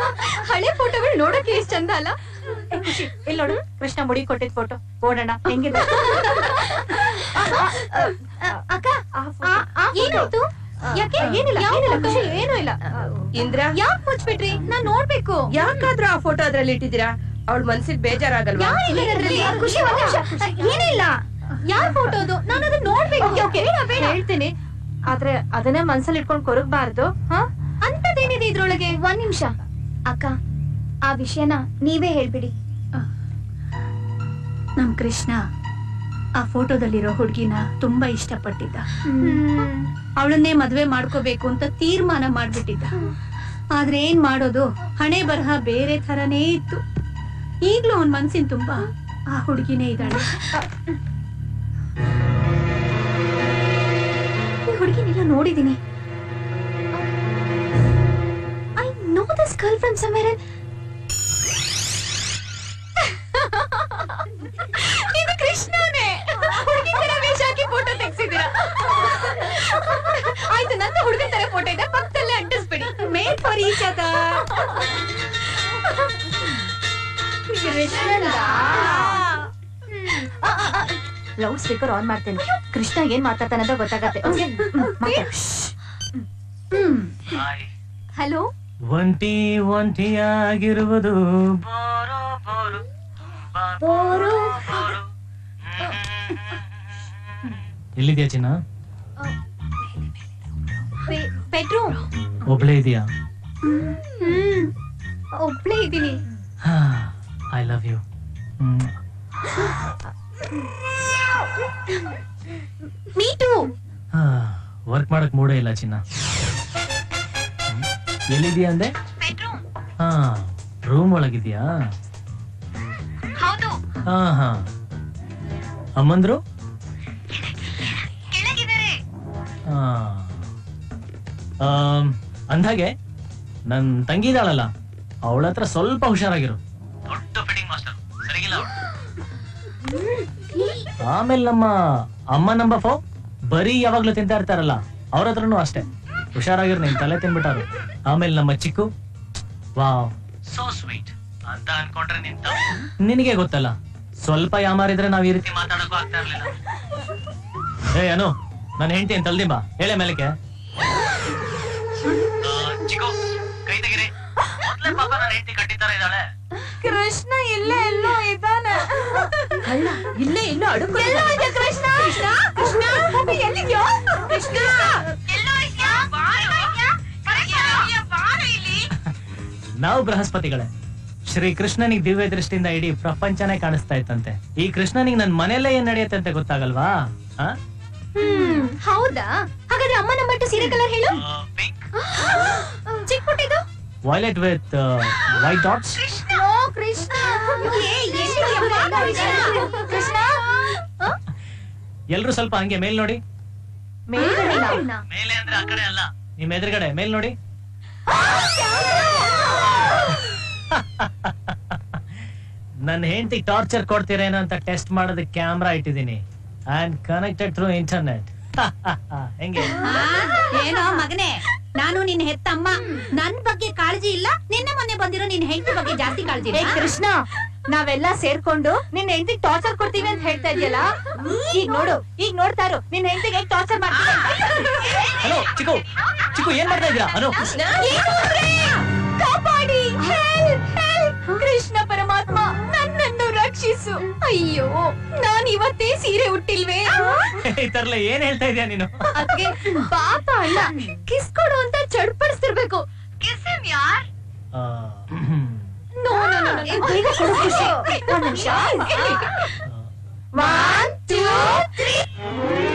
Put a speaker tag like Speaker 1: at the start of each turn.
Speaker 1: ಹಳೆ ಫೋಟೋಗಳು ನೋಡಕ್ಕೆ ಎಷ್ಟ್ ಚಂದ ಅಲ್ಲ
Speaker 2: ಇಲ್ಲಿ ನೋಡು ಕೃಷ್ಣ ಮುಡಿ ಕೊಟ್ಟಿದ್ ಫೋಟೋ ಓಡೋಣ ಹೆಂಗಿದೆ
Speaker 1: ಅಕ್ಕ ಏನಾಯ್ತು ಯಾಕೆ
Speaker 2: ಏನಿಲ್ಲ,
Speaker 1: ಯಾವ
Speaker 2: ಏನಿಲ್ಲ,
Speaker 1: photo?
Speaker 2: ಖುಷಿ, ಏನೂ ಇಲ್ಲ.
Speaker 3: ಇಂದ್ರ
Speaker 1: ಯಾಕ್ ಮುಚ್ಬಿಟ್ರಿ ನಾನ್ ನೋಡ್ಬೇಕು
Speaker 3: ಯಾಕಾದ್ರೂ ಆ ಫೋಟೋ ಅದ್ರಲ್ಲಿ ಇಟ್ಟಿದ್ದೀರಾ ಅವಳ ಮನ್ಸಿಗೆ ಬೇಜಾರಾಗಲ್ವಾ
Speaker 1: ಯಾರಿದ್ದಾರೆ ಅದ್ರಲ್ಲಿ? ಖುಷಿ ಒಂದ್ ನಿಮಿಷ ಏನಿಲ್ಲ ಯಾರ್ ಫೋಟೋ ಅದು ನಾನು ಅದನ್ನ ನೋಡ್ಬೇಕು ಬೇಡ ಬೇಡ
Speaker 2: ಹೇಳ್ತೀನಿ ಆದ್ರೆ ಅದನ್ನೇ ಮನ್ಸಲ್ಲಿ ಇಟ್ಕೊಂಡ್ ಕೊರಗಬಾರ್ದು ಹಾ
Speaker 1: ಅಂತದೇನಿದೆ ಇದ್ರೊಳಗೆ ಒಂದ್ ನಿಮಿಷ ಅಕ್ಕ ಆ ವಿಷಯನ ನೀವೇ ಹೇಳ್ಬಿಡಿ
Speaker 4: ನಮ್ ಕೃಷ್ಣ ಆ ಫೋಟೋದಲ್ಲಿರೋ ಹುಡ್ಗಿನ ತುಂಬಾ ಇಷ್ಟಪಟ್ಟಿದ್ದ ಅವಳನ್ನೇ ಮದ್ವೆ ಮಾಡ್ಕೋಬೇಕು ಅಂತ ತೀರ್ಮಾನ ಮಾಡ್ಬಿಟ್ಟಿದ್ದ ಆದ್ರೆ ಏನ್ ಮಾಡೋದು ಹಣೆ ಬರಹ ಬೇರೆ ಥರನೇ ಇತ್ತು ಈಗ್ಲೂ ಅವನ್ ಮನ್ಸಿನ ತುಂಬಾ ಆ ಹುಡ್ಗಿನೇ ಇದ್ದಾಳೆ
Speaker 1: ಈ ಹುಡುಗಿನೆಲ್ಲ ನೋಡಿದೀನಿ I know this girl from somewhere ಇದು ಕೃಷ್ಣನೇ ಹುಡುಗಿ ತರ ವೇಷ ಹಾಕಿ ಫೋಟೋ ತೆಗ್ಸಿದ್ದೀರಾ ಆಯ್ತು ನನ್ನ ಹುಡುಗನ ತರ ಫೋಟೋ ಇದೆ ಪಕ್ಕದಲ್ಲೇ ಅಂಟಿಸ್ಬಿಡಿ
Speaker 4: made for each
Speaker 2: loud speaker on ಮಾಡ್ತೇನೆ ಕೃಷ್ಣ ಏನ್ ಮಾತಾಡ್ತಾನೆ ಅಂತ ಗೊತ್ತಾಗತ್ತೆ Okay? ಹ್ಮ್, ಮಾತಾಡು.
Speaker 1: ಹಲೋ
Speaker 5: ಒಂಟಿ ಒಂಟಿಯಾಗಿರುವುದು ಬೋರು ಬೋರು
Speaker 1: ಬೋರು.
Speaker 5: ಎಲ್ಲಿದ್ಯಾ ಚಿನ್ನ
Speaker 1: ಬೆಡ್ರೂಮ್
Speaker 5: ಒಬ್ಳೇ ಇದೆಯಾ
Speaker 1: ಹ್ಮ್ ಒಬ್ಳೇ ಇದ್ದೀನಿ
Speaker 5: I love you
Speaker 1: me too
Speaker 5: work ಮಾಡಕ್ ಮೂಡೇ ಇಲ್ಲ ಚಿನ್ನ ಹ್ಮ್. ಎಲ್ಲಿದ್ಯಾ ಅಂದೆ ಹಾ ರೂಮ್ ಒಳಗಿದ್ಯಾ
Speaker 1: ಹೌದು
Speaker 5: ಹಾ ಹಾ ಅಮ್ಮಂದ್ರು
Speaker 1: ಕೆಳಗಿದ್ದಾರೆ
Speaker 5: ಆ. ಆಮ್, ಅಂದ್ಹಾಗೆ ನನ್ ತಂಗಿ ಇದಾಳಲ್ಲ ಅವಳ ಹತ್ರ ಸ್ವಲ್ಪ ಹುಷಾರಾಗಿರು ದೊಡ್ಡ ಫಿಟ್ಟಿಂಗ್ ಮಾಸ್ಟರ್ ಸರಿಗಿಲ್ಲ ಆಮೇಲೆ ನಮ್ಮ ಅಮ್ಮ ನಮ್ಮ ಫೋ ಬರೀ ಯಾವಾಗ್ಲೂ ತಿಂತಾ ಇರ್ತಾರಲ್ಲ ಅವ್ರ ಹತ್ರನೂ ಅಷ್ಟೇ ಹುಷಾರಾಗಿರು ನಿನ್ ತಲೆ ತಿನ್ಬಿಟ್ಟಾರು ಆಮೇಲೆ ನಮ್ಮ ಚಿಕ್ಕು ವಾವ್ ಸೋ ಸ್ವೀಟ್ ಅಂತ ಅನ್ಕೊಂಡ್ರೆ ನಿಂತ ನಿನಗೆ ಗೊತ್ತಲ್ಲ ಸ್ವಲ್ಪ ಯಾಮಾರಿದ್ರೆ ನಾವ್ ಈ ರೀತಿ ಮಾತಾಡಕ್ಕೂ ಆಗ್ತಾ ಇರ್ಲಿಲ್ಲ ಏ ಅನು ನನ್ನ ಹೆಂಡತಿ ಅಂತ ಅಲ್ದಿ ಬಾ ಹೇಳೆ ಮೇಲಕ್ಕೆ ಚಿಕ್ಕು ಕೈ ತೆಗಿರಿ ಮೊದ್ಲೇ ಪಾಪ ನನ್ನ ಹೆಂಡತಿ ಕಟ್ಟಿತರ ಇದ್ದಾಳೆ
Speaker 2: ಕೃಷ್ಣ ಇಲ್ಲೇ ಎಲ್ಲೋ ಇದ್ದಾನೆ
Speaker 3: ಅಲ್ಲ ಇಲ್ಲೇ ಇಲ್ಲೋ ಅಡುಕು
Speaker 1: ಎಲ್ಲೋ ಇದೆ ಕೃಷ್ಣ ಕೃಷ್ಣ ಕೃಷ್ಣ ಎಲ್ಲಿದ್ಯೋ ಕೃಷ್ಣ ಎಲ್ಲೋ ಇದ್ಯಾ ಬಾರೋ ಕೃಷ್ಣ ಬಾರೋ ಇಲ್ಲಿ
Speaker 5: ನಾವು ಬೃಹಸ್ಪತಿಗಳೇ ಶ್ರೀ ಕೃಷ್ಣನಿಗೆ ದಿವ್ಯ ದೃಷ್ಟಿಯಿಂದ ಇಡೀ ಪ್ರಪಂಚನೇ ಕಾಣಿಸ್ತಾ ಇತ್ತಂತೆ ಈ ಕೃಷ್ಣನಿಗೆ ನನ್ ಮನೆಯಲ್ಲೇ ಏನ್ ನಡೆಯುತ್ತೆ ಅಂತ ಗೊತ್ತಾಗಲ್ವಾ
Speaker 1: ಹ್ಮ್ ಹೌದಾ ಹಾಗಾದ್ರೆ ಅಮ್ಮ ನಂಬಟ್ಟು ಸೀರೆ ಕಲರ್ ಹೇಳು ಚಿಕ್ಕ ಪುಟ್ಟಿದು
Speaker 5: ವಾಯ್ಲೆಟ್ ವಿತ್ ವೈಟ್ ಡಾಟ್ಸ್
Speaker 1: ಓ ಕೃಷ್ಣ ಏ, ಎಲ್ಲಿದ್ಯಮ್ಮ? ಕೃಷ್ಣ ಆ?
Speaker 5: ಎಲ್ರು ಸ್ವಲ್ಪ ಹಂಗೆ ಮೇಲ್ ನೋಡಿ
Speaker 2: ಮೇಲ್ಗಡೆ ಇಲ್ಲ.
Speaker 5: ಮೇಲೆ ಅಂದ್ರೆ ಆ ಕಡೆ ಅಲ್ಲ ನಿಮ್ ಎದುರುಗಡೆ ಮೇಲ್ ನೋಡಿ ನನ್ನ ಹೆಂಡತಿ ಟಾರ್ಚರ್ ಕೊಡ್ತೀರೇನೋ ಅಂತ ಟೆಸ್ಟ್ ಮಾಡೋದಕ್ಕೆ ಕ್ಯಾಮ್ರಾ ಇಟ್ಟಿದ್ದೀನಿ ಅಂಡ್ ಕನೆಕ್ಟೆಡ್ ಥ್ರೂ ಇಂಟರ್ನೆಟ್ ಹೆಂಗೆ
Speaker 4: ಏನೋ ಮಗನೇ ನಾನು ನಿನ್ ಹೆತ್ತಮ್ಮ ನನ್ ಬಗ್ಗೆ ಕಾಳಜಿ ಇಲ್ಲ ನಿನ್ನೆ ಮೊನ್ನೆ ಬಂದಿರೋ ನಿನ್ ಹೆಂಡತಿ ಬಗ್ಗೆ ಜಾಸ್ತಿ ಕಾಳಜಿ
Speaker 2: ಏ ಕೃಷ್ಣ ನಾವೆಲ್ಲ ಸೇರ್ಕೊಂಡು ನಿನ್ ಹೆಂಡತಿಗೆ ಟಾರ್ಚರ್ ಕೊಡ್ತೀವಿ ಅಂತ ಹೇಳ್ತಾ ಇದೆಯಲ್ಲ ಈಗ ನೋಡು ಈಗ ನೋಡ್ತಾ ಇರು ನಿನ್ ಹೆಂಡತಿಗೆ ಟಾರ್ಚರ್ ಮಾಡ್ತೀವಿ
Speaker 5: ಹಲೋ ಚಿಕ್ಕು ಚಿಕ್ಕು ಏನ್ ಮಾಡ್ತಾ ಇದ್ದೀರಾ ಹಲೋ
Speaker 1: ಕಾಪಾಡಿ ಹೆಲ್ಪ್ ಹೆಲ್ಪ್ ಕೃಷ್ಣ ಪರಮಾತ್ಮ ನನ್ನನ್ನು ರಕ್ಷಿಸು ಅಯ್ಯೋ ನಾನ್ ಇವತ್ತೇ ಸೀರೆ ಉಟ್ಟಿಲ್ವೇ
Speaker 5: ಈ ತರಲೆ ಏನ್ ಹೇಳ್ತಾ ಇದೀಯ ನೀನು
Speaker 1: ಅದ್ಕೆ ಪಾಪ ಅಲ್ಲ ಕಿಸ್ ಕೊಡು ಅಂತ ಚಡ್ಪಡಿಸ್ತಿರ್ಬೇಕು ಕಿಸ್ ಹಿಮ್ ಯಾರ್
Speaker 5: ಆ,
Speaker 1: ನೋ ನೋ ನೋ ಬೇಗ ಕೊಡು ಖುಷಿ ಒಂದ್ ನಿಮಿಷ ಒನ್ ಟೂ ತ್ರೀ